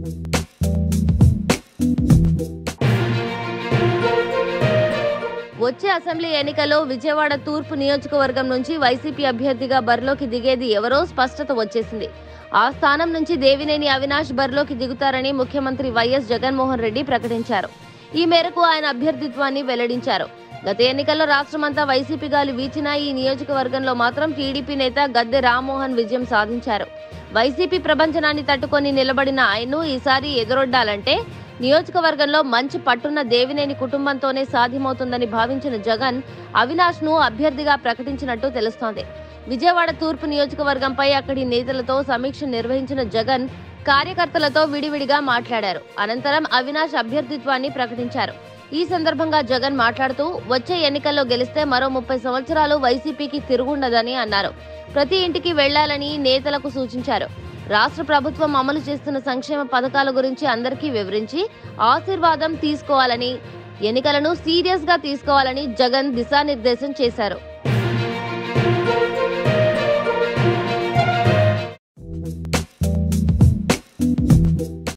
వచ్చే అసెంబ్లీ ఎన్నికల్లో విజయవాడ తూర్పు నియోజకవర్గం నుంచి వైసీపీ అభ్యర్థిగా బరిలోకి దిగేది ఎవరో స్పష్టత వచ్చేసింది ఆ స్థానం నుంచి దేవినేని అవినాష్ బరిలోకి దిగుతారని ముఖ్యమంత్రి వైఎస్ జగన్మోహన్ రెడ్డి ప్రకటించారు ఈ మేరకు ఆయన అభ్యర్థిత్వాన్ని వెల్లడించారు గత ఎన్నికల్లో రాష్ట్రమంతా వైసీపీ గాలి వీచినా ఈ నియోజకవర్గంలో మాత్రం టీడీపీ నేత గద్దె రామ్మోహన్ విజయం సాధించారు వైసీపీ ప్రభంజనాన్ని తట్టుకొని నిలబడిన ఆయన్ను ఈసారి ఎదురొడ్డాలంటే నియోజకవర్గంలో మంచి పట్టున్న దేవినేని కుటుంబంతోనే సాధ్యమవుతుందని భావించిన జగన్ అవినాష్ ను అభ్యర్థిగా ప్రకటించినట్టు తెలుస్తోంది విజయవాడ తూర్పు నియోజకవర్గంపై అక్కడి నేతలతో సమీక్ష నిర్వహించిన జగన్ కార్యకర్తలతో విడివిడిగా మాట్లాడారు అనంతరం అవినాష్ అభ్యర్థిత్వాన్ని ప్రకటించారు ఈ సందర్భంగా జగన్ మాట్లాడుతూ వచ్చే ఎన్నికల్లో గెలిస్తే మరో ముప్పై సంవత్సరాలు వైసీపీకి తిరుగుండదని అన్నారు ప్రతి ఇంటికి వెళ్లాలని నేతలకు సూచించారు రాష్ట్ర ప్రభుత్వం అమలు చేస్తున్న సంక్షేమ పథకాల గురించి అందరికీ వివరించి ఆశీర్వాదం తీసుకోవాలని ఎన్నికలను సీరియస్ గా తీసుకోవాలని జగన్ దిశానిర్దేశం చేశారు